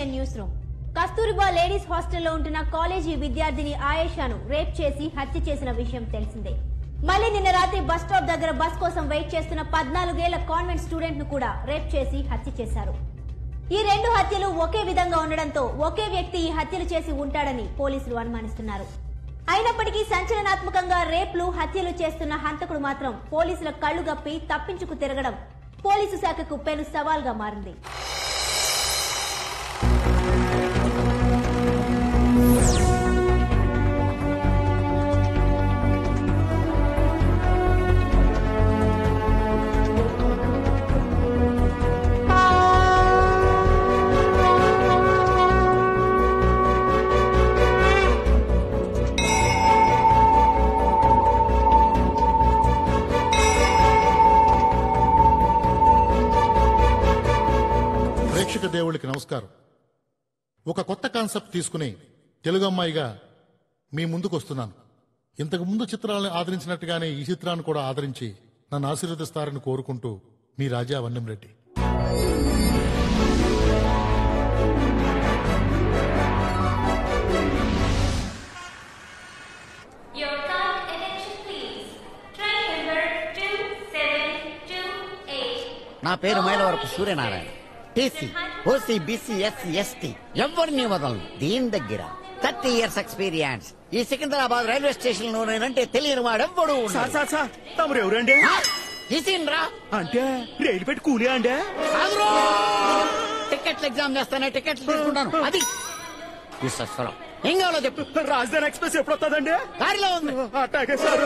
ABN news room Kasturba ladies హాస్టల్లో ఉంటున్న college విద్యార్థిని ఆయేషాను రేప్ చేసి హత్య చేసిన విషయం తెలిసిందే మళ్ళీ నిన్న రాత్రి బస్ స్టాప్ దగ్గర బస్ కోసం వెయిట్ చేస్తున్న పద్నాలుగేళ్ల కాన్వెంట్ స్టూడెంట్ ను కూడా రేప్ చేసి హత్య చేశారు ఈ రెండు హత్యలు ఒకే విధంగా ఉండడంతో ఒకే వ్యక్తి ఈ హత్యలు చేసి ఉంటాడని పోలీసులు అనుమానిస్తున్నారు అయినప్పటికీ సంచలనాత్మకంగా రేప్లు హత్యలు చేస్తున్న హంతకుడు మాత్రం పోలీసుల కళ్లు గప్పి తప్పించుకు తిరగడం పోలీసు శాఖకు పెను సవాల్గా మారింది ప్రేక్షక దేవుళ్ళకి నమస్కారం ఒక కొత్త కాన్సెప్ట్ తీసుకుని తెలుగు అమ్మాయిగా మీ ముందుకు వస్తున్నాను ఇంతకు ముందు చిత్రాలను ఆదరించినట్టుగానే ఈ చిత్రాన్ని కూడా ఆదరించి నన్ను ఆశీర్వదిస్తారని కోరుకుంటూ మీ రాజా వన్నం Reddy Your card attention please. Train number 2728. నా పేరు Mylavarapu Suryanarayana TC OC BC SC ST ఎవరిని వదలను దీని దగ్గర థర్టీ ఇయర్స్ ఎక్స్పీరియన్స్ ఈ సికింద్రాబాద్ రైల్వే స్టేషన్ లో నేనంటే తెలియని వాడెవ్వడు సార్ సార్ సార్ తమరు ఎవరండి తీసిండ్రా అంటే రైలు పెట్టి కూలీ అండి టికెట్లు ఎగ్జామ్ చేస్తానే టికెట్లు తీసుకుంటాను అది విశ్వస్వరం ఏం కావాలో చెప్పు రాజధాని ఎక్స్ప్రెస్ ఎప్పుడు వస్తుందండి దారిలో ఉంది అట్టాగే సార్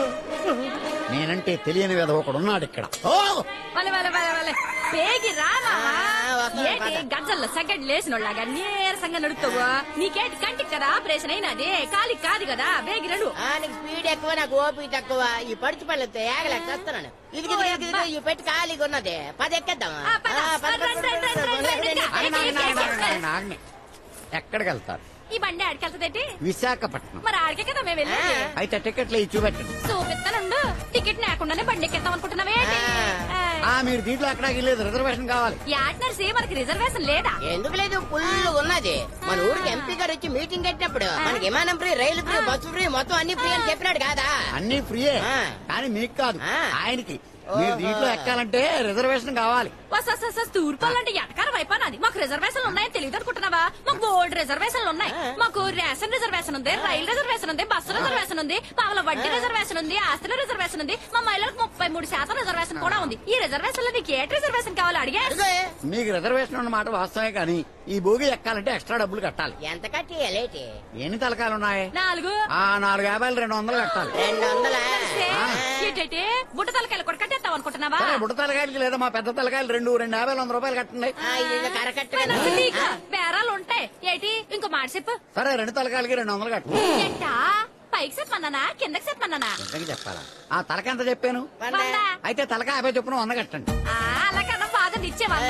నేనంటే తెలియని వేద ఒకడు ఉన్నాడు ఇక్కడ ఓ వలె వలె వలె వలె పేగి రామా ఏంటి గజ్జల్లో సెకండ్ లేసినోళ్ళగా నీరసంగా నడుపుతావు నీకేంటి కంటికి కదా ఆపరేషన్ అయినది కాలికి కాదు కదా బేగి రండు ఆ, నీకు స్పీడ్ ఎక్కువ నాకు ఓపిక తక్కువ ఈ పడుచు పళ్ళతో ఏగలేక చేస్తున్నాను ఇది ఇది, ఇది, ఇది, ఈ పెట్టి ఖాళీగా ఉన్నది పది ఎక్కేద్దామా ఆ, పద. ఆ, పద, పద, రండి, రండి, రండి, రండి, రండి, రండి. ఆగండి, ఆగండి, ఆగండి, ఆగండి, ఆగండి, ఆగండి. ఎక్కడికి వెళ్తారు ఈ బండి ఆడికెళ్తదేంటి విశాఖపట్నం మరి ఆడికే కదా మేము వెళ్ళేది అయితే టికెట్లు ఇచ్చి చూపెట్టండి చూపిస్తానుండు టికెట్ లేకుండానే బండి ఎక్కేద్దాం అనుకుంటున్నావేంటి ఆ మీరు దీంట్లో ఎక్కడా లేదు రిజర్వేషన్ కావాలి యాట్నర్సీ మనకి రిజర్వేషన్ లేదా ఎందుకు లేదు ఫుల్ ఉన్నది మన ఊరికి ఎంపీ గారు వచ్చి మీటింగ్ పెట్టినప్పుడు మనకి విమానం ఫ్రీ రైలు ఫ్రీ బస్సు ఫ్రీ మొత్తం అన్ని ఫ్రీ అని చెప్పినాడు కాదా అన్ని ఫ్రీయే ఆ. కానీ మీకు కాదు ఆ. ఆయనకి మీరు దీంట్లో ఎక్కాలంటే రిజర్వేషన్ కావాలి తూర్పాలంటే ఎటకారం అయిపోయినది మాకు రిజర్వేషన్లు ఉన్నాయని తెలియదు అనుకుంటున్నావా మాకు గోల్డ్ రిజర్వేషన్లు ఉన్నాయి మాకు రేషన్ రిజర్వేషన్ ఉంది రైలు రిజర్వేషన్ ఉంది బస్సు రిజర్వేషన్ ఉంది పావుల వడ్డీ రిజర్వేషన్ ఉంది ఆస్తుల రిజర్వేషన్ ఉంది మా మహిళలకు ముప్పై మూడు శాతం రిజర్వేషన్ కూడా ఉంది ఈ రిజర్వేషన్ లో నీకు ఏ రిజర్వేషన్ కావాలి అడిగా ఇదిగో, మీకు రిజర్వేషన్ ఉన్న మాట వాస్తవమే కానీ ఈ భోగి ఎక్కాలంటే ఎక్స్ట్రా డబ్బులు కట్టాలి ఎంత కట్టి లేటి ఎన్ని తలకాలు ఉన్నాయి నాలుగు ఆ నాలుగు యాభైలు రెండు వందలు కట్టాలి రెండు వందల ఏంటంటే బుట్ట తలకాయలు కూడా కట్టేస్తావు అనుకుంటున్నావా సరే బుట్ట తలకాయలకి లేదా మా పెద్ద తలకాయలు రెండు రెండు యాభై వంద రూపాయలు కట్టండి కరెక్ట్ నాకు నీకు బేరాలు ఉంటాయి ఏంటి ఇంకో మాట చెప్పు సరే రెండు తలకాయలకి రెండు వందలు కట్టండి ఎట్టా పైకి చెప్పమన్నానా కిందకి చెప్పమన్నానా ఎంతకి చెప్పాలా ఆ తలక ఎంత చెప్పాను వంద అయితే తలక యాభై చొప్పున వంద కట్టండి ఆ, అలా కన్నా బాధ ఇచ్చే వంద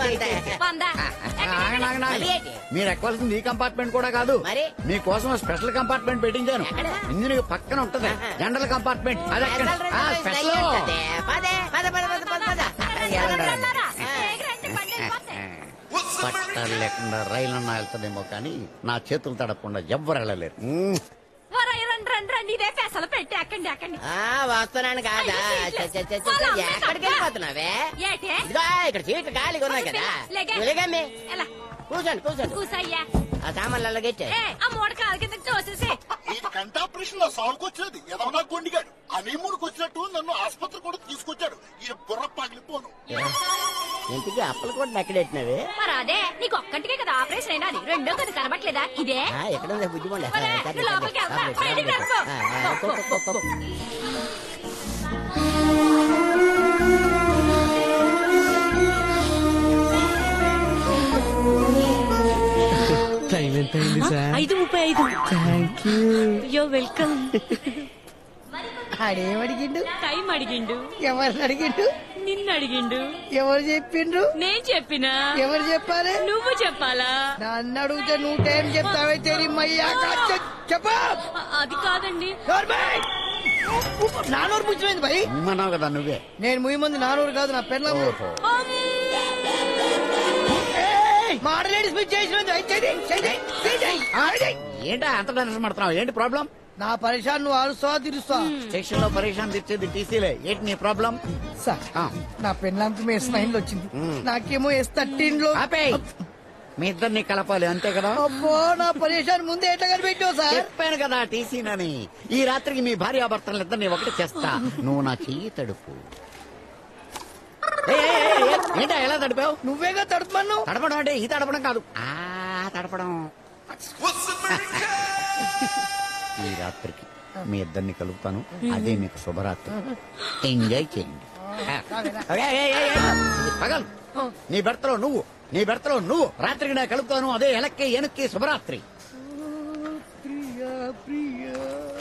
వంద ఆగండి, ఆగండి, ఆగండి. ఏంటి? మీరు ఎక్కాల్సింది ఈ కంపార్ట్మెంట్ కూడా కాదు మరి? మీకోసం స్పెషల్ కంపార్ట్మెంట్ పెట్టించాను ఎక్కడ? ఇంజిన్ పక్కన ఉంటది జనరల్ కంపార్ట్మెంట్ అది ఎక్కండి. ఆ, స్పెషల్ పదే పద పద పద పద పద అన్నారా? వేగి రండి, బండి వెళ్ళిపోతాయి. పట్టాలు లేకుండా రైలు అన్నా వెళ్తుందేమో కానీ నా చేతులు తడపకుండా ఎవ్వరు వెళ్ళలేరు మ్మ్. వరై రండి రండి రండి ఇదే పెసలు పెట్టి ఎక్కండి ఎక్కండి ఆ వస్తున్నాను కాదా చ, చ, చ, చ, చ, ఎక్కడికి వెళ్ళిపోతున్నావే ఏటే ఇదిగో ఇక్కడ సీట్లు ఖాళీగా ఉన్నాయి కదా లేగే. వెలిగమ్మి ఎలా కూర్చోండి కూర్చోండి కూసయ్యా ఆ సామాన్లు అలాగెట్టే ఏ ఆ మూడ కాలు కిందకి తోసేసి ఈ కంటి ఆపరేషన్ లో సాగుకొచ్చినది ఏదన్నా కొండిగాడు అనీమూరుకు వచ్చినట్టు నన్ను ఆసుపత్రి కూడా తీసుకొచ్చాడు ఈ బుర్ర పగిలిపోను ఇంటికి అప్పలు కూడా నెక్కడెట్టినవి మరి అదే నీకు ఒక్కటికే కదా ఆపరేషన్ అయినా అది రెండో కదా కనబట్లేదా ఇదే ఎక్కడ ఉంది బుద్ధిమండ మరి నువ్వు లోపలికి వెళ్తా. బయటికి వెళ్ళిపో. టైం ఎంత అయింది సార్ ఐదు ముప్పై ఐదు థ్యాంక్ యూ యో వెల్కమ్ ఆడేమడిగిండు టైం అడిగిండు ఎవరిని అడిగిండు నిన్ను అడిగిండు ఎవరు చెప్పిండ్రు నేను చెప్పినా ఎవరు చెప్పాలి నువ్వు చెప్పాలా నన్ను అడిగితే నువ్వు టైం చెప్తావైతే మయ్యాక చెప్పా అ- అది కాదండి నానూరు ముచ్చిపోయింది భయ్ ఇమ్మన్నావు కదా నువ్వే నేను ముయ్యి మంది నానూరు కాదు నా పెళ్ళ ఓహో మాడలేడి స్పీచ్ చేసిన ఏంటా అంత టెన్షన్ పడుతున్నావు ఏంటి ప్రాబ్లం నా పరిశాన్ నువ్వు అరుస్తావా తీరుస్తా స్టేషన్ లో పరేషాన్ తెచ్చేది టీసీలే ఏంటి నీ ప్రాబ్లం సార్ ఆ. నా పెళ్ళాంకి ఎస్ నైన్ లో వచ్చింది నాకేమో ఎస్ థర్టీన్ లో ఆపేయ్ మీ ఇద్దరిని కలపాలి అంతే కదా అబ్బో నా పరిశాన్ ముందే ఎట్లా కనిపెట్టావు సార్ చెప్పాను కదా టీసీనని ఈ రాత్రికి మీ భార్యాభర్తలు ఇద్దరిని ఒకటి చేస్తా నువ్వు నా చెయ్యి తడుపు ఏయ్, ఏయ్, ఏయ్, ఏయ్, ఏంటా ఎలా తడిపావు నువ్వేగా తడుపుమన్నావు తడపడం అంటే ఈ తడపడం కాదు ఆ తడపడం ఈ రాత్రికి మీ ఇద్దరిని కలుపుతాను అదే మీకు శుభరాత్రి ఎంజాయ్ చేయండి ఏయ్, ఏయ్, ఏయ్, ఏయ్, ఇది పగలు నీ భర్తలో నువ్వు నీ భర్తలో నువ్వు రాత్రికి నేను కలుపుతాను అదే ఎలక్కి ఎనక్కి శుభరాత్రి ప్రియా ప్రియా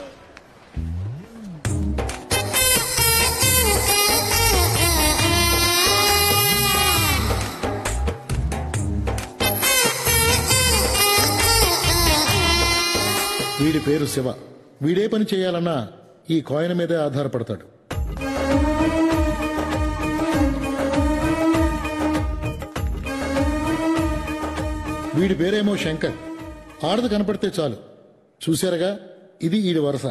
వీడి పేరు శివ వీడే పని చేయాలన్నా ఈ కాయిన్ మీదే ఆధారపడతాడు వీడి పేరేమో శంకర్ ఆడది కనపడితే చాలు చూశారుగా ఇది ఈడి వరస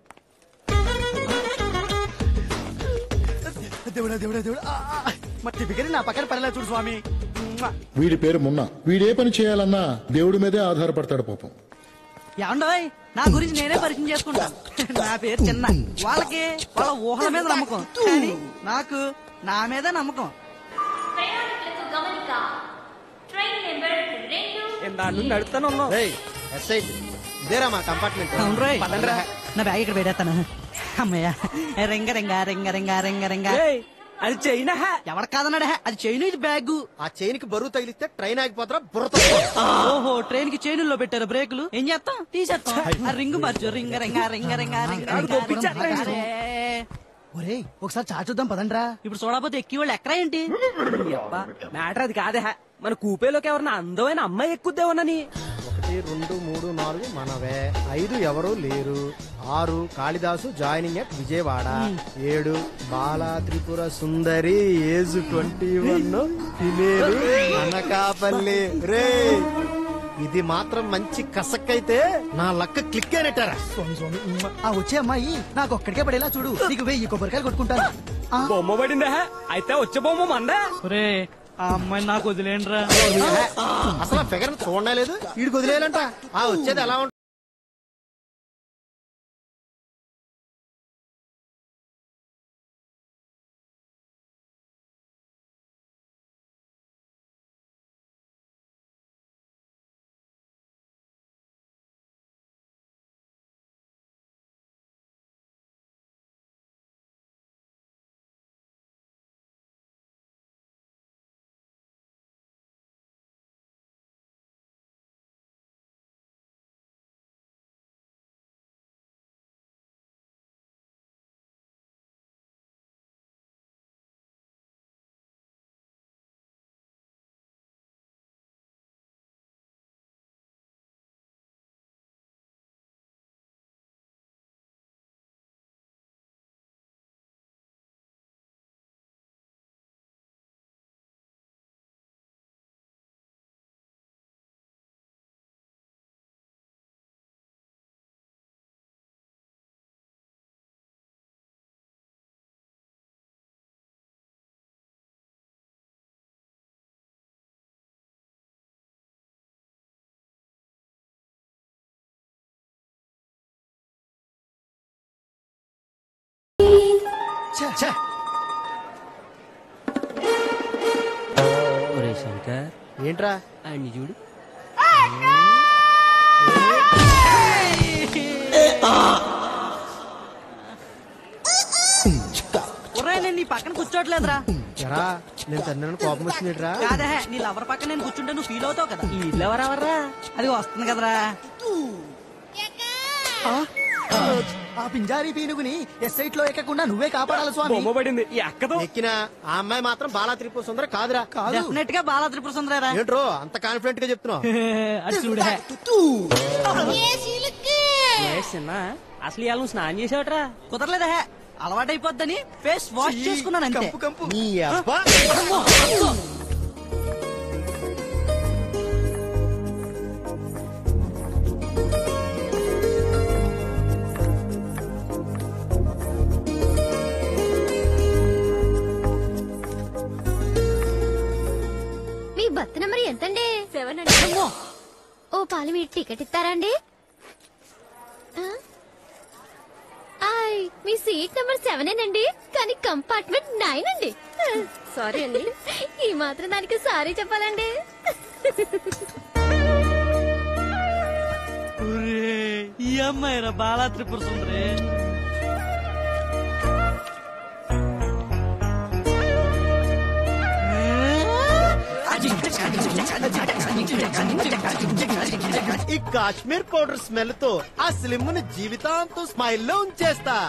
దేవుడా దేవుడా దేవుడా ఆ, ఆ, మరి టిపికరి నా పక్కన పడలేదు చూడు స్వామి మ్వా. వీడి పేరు మున్న వీడే పని చేయాలన్నా దేవుడి మీదే ఆధారపడతాడు పాపం ఏమండోయ్ నా గురించి నేనే పరిచయం చేసుకుంటా నా పేరు చిన్న వాళ్ళకి వాళ్ళ ఊహల మీద నమ్మకం కానీ నాకు నా మీద నమ్మకం ప్రయాణికులకు గమనిక ట్రైన్ నెంబర్ రెండు ఇందా నుండి నడుస్తాను ఉన్నావు ఇదేరా మా కంపార్ట్మెంట్ అవును రోయ్. పదండ్రా. నా బ్యాగ్ ఇక్కడ పెట్టేస్తాను అమ్మయ్య రింగ రింగ రింగ రింగ రింగ రింగ ఏయ్, అది చైనా ఎవడు కాదన్నాడు హే, అది చైన్ ఇది బ్యాగ్ ఆ చైన్ కి బరువు తగిలిస్తే ట్రైన్ ఆగిపోతారా బుర్రతో ఓహో ట్రైన్ కి చైనుల్లో పెట్టారు బ్రేకులు ఏం చేస్తాం తీసేస్తాం ఆ రింగ్ మార్చు రింగ రింగ రింగ రింగ రింగ నాకు దొప్పించేస్తా రింగ ఇది. ఒరేయ్ ఒకసారి చాట్ చూద్దాం పదండ్రా ఇప్పుడు చూడకపోతే ఎక్కి వాళ్ళు ఎక్కరా ఏంటి మ్యాటర్ అది కాదే మన కూపేలోకి ఎవరన్నా అందమైన అమ్మాయి ఎక్కుద్దేమోనని ఒకటి రెండు మూడు నాలుగు మనవే ఐదు ఎవరు లేరు ఆరు కాళిదాసు జాయినింగ్ ఎట్ విజయవాడ ఏడు Bala Tripura Sundari age twenty one తినేరు అనకాపల్లి రే ఇది మాత్రం మంచి కసక్కైతే నా లక్క క్లిక్ అయినట్టారా ఆ వచ్చే అమ్మాయి నాకు ఒక్కడికే పడేలా చూడు నీకు వెయ్యి కొబ్బరికాయలు కొట్టుకుంటాను బొమ్మ పడిందా అయితే వచ్చే బొమ్మ మందా ఒరే ఆ అమ్మాయి నాకు వదిలేండ్రా అసలు ఫిగర్ చూడలేదు వీడికి వదిలేయాలంట ఆ వచ్చేది ఎలా ఉంటుంది ఒరే శంకర్ ఏంట్రా అన్ని చూడు ఒరే నేను నీ పక్కన కూర్చోట్లేదురా ఎరా నేను తన్నాను కోపం వచ్చిందిరా కాదే నీ లవర్ పక్కన నేను కూర్చుంటే నువ్వు ఫీల్ అవుతావు కదా ఈ ఇల్లు ఎవరెవర్రా అది వస్తుంది కదరా ఆ పింజారీ పీనుగుని ఎస్ఐట్ లో ఎక్కకుండా నువ్వే కాపాడాలి స్వామి బొమ్మ పడింది ఎక్కదు ఎక్కిన ఆ అమ్మాయి మాత్రం బాలా త్రిపుర సుందర కాదురా కాదు డెఫినెట్ గా బాలా త్రిపుర సుందరేరా ఏంట్రో అంత కాన్ఫిడెంట్ గా చెప్తున్నావు అది చూడే అసలు ఇవాళ నువ్వు స్నానం చేసావట్రా కుదరలేదా అలవాటైపోద్దని ఫేస్ వాష్ చేసుకున్నాను అంతే నీ అబ్బా ఓ పాలు మీరు టికెట్ ఇస్తారండి ఆ? ఆయ్ మీ సీట్ నెంబర్ సెవెనేనండి కానీ కంపార్ట్మెంట్ నైన్ అండి సారీ అండి ఈ మాత్రం దానికి సారీ చెప్పాలండి ఒరే, ఈ అమ్మాయి రా బాలా త్రిపుర సుందరి ఈ కాశ్మీర్ పౌడర్ స్మెల్ తో ఆ స్లిమ్ ని జీవితాంతం స్మైల్ లో ఉంచేస్తా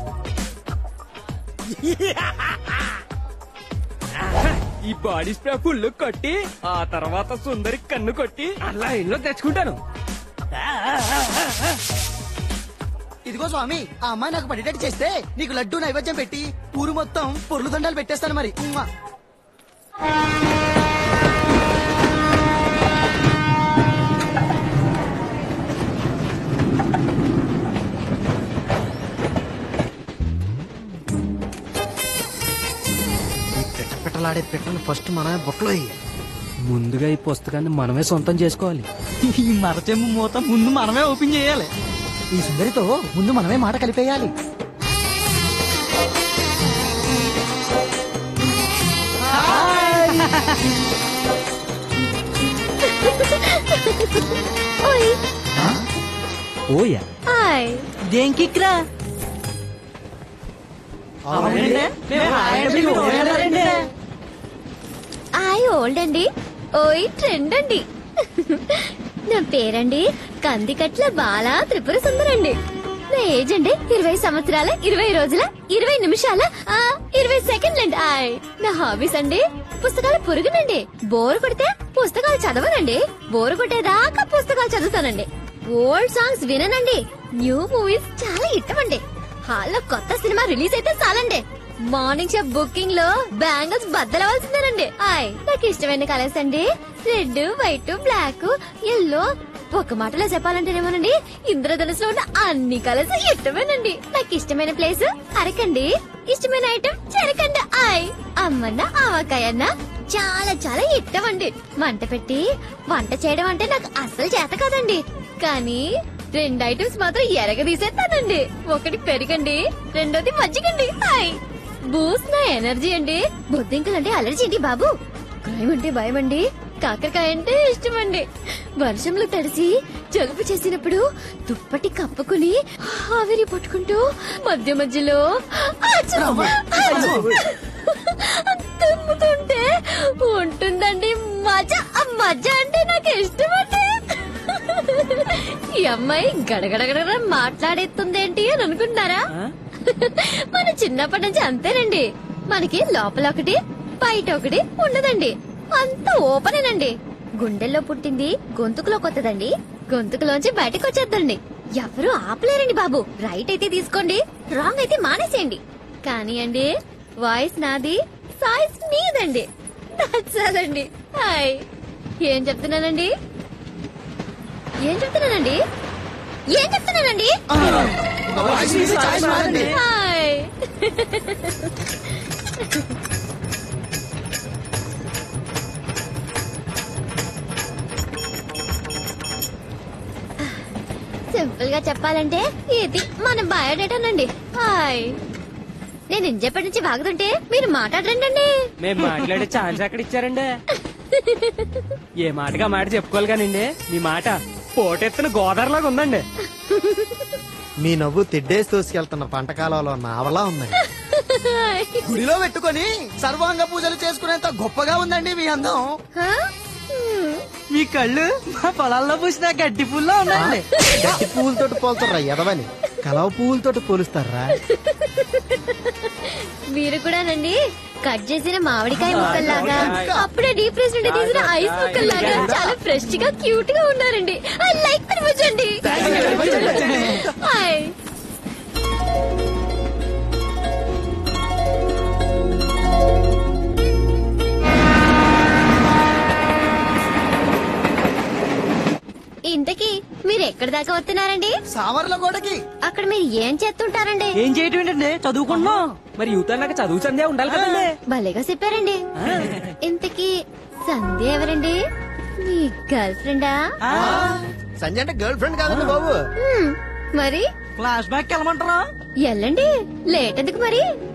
ఈ బాడీ స్ప్రే ఫుల్ కొట్టి ఆ తర్వాత సుందరి కన్ను కొట్టి అలా ఇంట్లో తెచ్చుకుంటాను ఇదిగో స్వామి ఆ అమ్మాయి నాకు పడేటట్టు చేస్తే నీకు లడ్డు నైవేద్యం పెట్టి ఊరు మొత్తం పొర్లు దండాలు పెట్టేస్తాను మరి ఉమ్మా. పెట్టలాడే పెట్టను ఫస్ట్ మనమే బొక్కలో ముందుగా ఈ పుస్తకాన్ని మనమే సొంతం చేసుకోవాలి ఈ మరచెంబు మూత ముందు మనమే ఓపెన్ చేయాలి ఈ సుందరితో ముందు మనమే మాట కలిపేయాలి ఓయ్ ఓయా హాయ్ దేం కిక్రా ఐ ఓల్డ్ అండి ఓయ్ ట్రెండ్ అండి నా పేరండి కందికట్ల బాల త్రిపుర సుందరండి నా ఏజ్ అండి ఇరవై సంవత్సరాల ఇరవై రోజుల ఇరవై నిమిషాల ఆ, ఇరవై సెకండ్లండి ఆయ్ నా హాబీస్ అండి పుస్తకాలు పురుగునండి బోర్ కొడితే పుస్తకాలు చదవనండి బోర్ కొట్టేదాకా పుస్తకాలు చదువుతానండి ఓల్డ్ సాంగ్స్ విననండి న్యూ మూవీస్ చాలా ఇష్టమండి హాల్లో కొత్త సినిమా రిలీజ్ అయితే చాలండి మార్నింగ్ షో బుకింగ్ లో బ్యాంగిల్స్ బద్దలవలసిందేనండి ఆయ్ నాకు ఇష్టమైన కలర్స్ అండి రెడ్ వైట్ బ్లాక్ ఎల్లో ఒక మాటలో చెప్పాలంటేనేమోనండి ఇంద్రధనుసులో ఉన్న అన్ని కలర్స్ ఇష్టమేనండి నాకు ఇష్టమైన ప్లేస్ అరకండి ఇష్టమైన ఐటమ్ చెరకండి ఆయ్ అమ్మన్న ఆవకాయన్న చాలా చాలా ఇష్టం అండి మంట పెట్టి వంట చేయడం అంటే నాకు అస్సలు చేత కాదండి కానీ రెండు ఐటమ్స్ మాత్రం ఎరగదీసేస్తానండి ఒకటి పెరిగండి రెండోది మజ్జిగండి హాయ్ బూస్ట్ నా ఎనర్జీ అండి బొద్దింకలు అంటే అలర్జీ అండి బాబు క్రైమ్ అంటే భయం అండి కాకరకాయ అంటే ఇష్టం అండి వర్షంలో తడిసి జలుబు చేసినప్పుడు దుప్పటి కప్పుకుని ఆవిరి పట్టుకుంటూ మధ్య మధ్యలో ఆచు, ఆచు. తుమ్ముతుంటే ఉంటుందండి మజ ఆ మజ అంటే నాకు ఇష్టం అండి ఈ అమ్మాయి గడగడగడ మాట్లాడేస్తుందేంటి అని అనుకుంటున్నారా మన చిన్నప్పటి నుంచి అంతేనండి మనకి లోపల ఒకటి బయట ఒకటి ఉండదండి అంత ఓపెనేనండి గుండెల్లో పుట్టింది గొంతుకులో కొత్తదండి గొంతుకులోంచి బయటకు వచ్చేద్దండి ఎవరు ఆపలేరండి బాబు రైట్ అయితే తీసుకోండి రాంగ్ అయితే మానేసేయండి కానీ అండి వాయిస్ నాది సాయిస్ మీదండి నచ్చాలండి హాయ్ ఏం చెప్తున్నానండి ఏం చెప్తున్నానండి ఏం చెప్తున్నానండి హాయ్ సింపుల్ గా చెప్పాలంటే ఇది మన బయోడేటానండి హాయ్ నేను ఇంజప్పటి నుంచి వాగుతుంటే మీరు మాట్లాడరండి మేము మాట్లాడే ఛాన్స్ ఎక్కడ ఇచ్చారండి ఏ మాటగా మాట చెప్పుకోవాలి కానండి మీ మాట పోటెత్తున గోదావరిలాగా ఉందండి మీ నవ్వు తిడ్డేసి తోసుకెళ్తున్న పంటకాలంలో నావలా ఉందండి గుడిలో పెట్టుకొని సర్వాంగ పూజలు చేసుకునేంత గొప్పగా ఉందండి మీ అందం మీ కళ్ళు మా పొలాల్లో పూసిన గడ్డి పుల్లో ఉన్నాయండి గట్టి పువ్వులతోటి పోల్తారా ఎదవని కలవ పువ్వులతోటి పోలుస్తారా మీరు కూడానండి కట్ చేసిన మామిడికాయ ముక్కల్లాగా అప్పుడే డీప్ ఫ్రిజ్ నుండి తీసిన ఐస్ ముక్కల్లాగా చాలా ఫ్రెష్ గా క్యూట్ గా ఉన్నారండి ఐ లైక్ వెరీ మచ్ అండి హాయ్ ఇంతకీ మీరు ఎక్కడి దాకా వస్తున్నారండి సావర్ల గోడకి అక్కడ మీరు ఏం చేస్తుంటారండి ఏం చేయటం ఏంటండి చదువుకుంటున్నాం మరి యూత్ అన్నాక చదువు సంధ్య ఉండాలి కదండి భలేగా చెప్పారండి ఇంతకీ సంధ్య ఎవరండి మీ గర్ల్ ఫ్రెండా సంజయ్ అంటే గర్ల్ ఫ్రెండ్ కాదండి బాబు హ్మ్, మరి ఫ్లాష్ బ్యాక్ వెళ్ళమంటారా ఎల్లండి లేట్ ఎందుకు మరి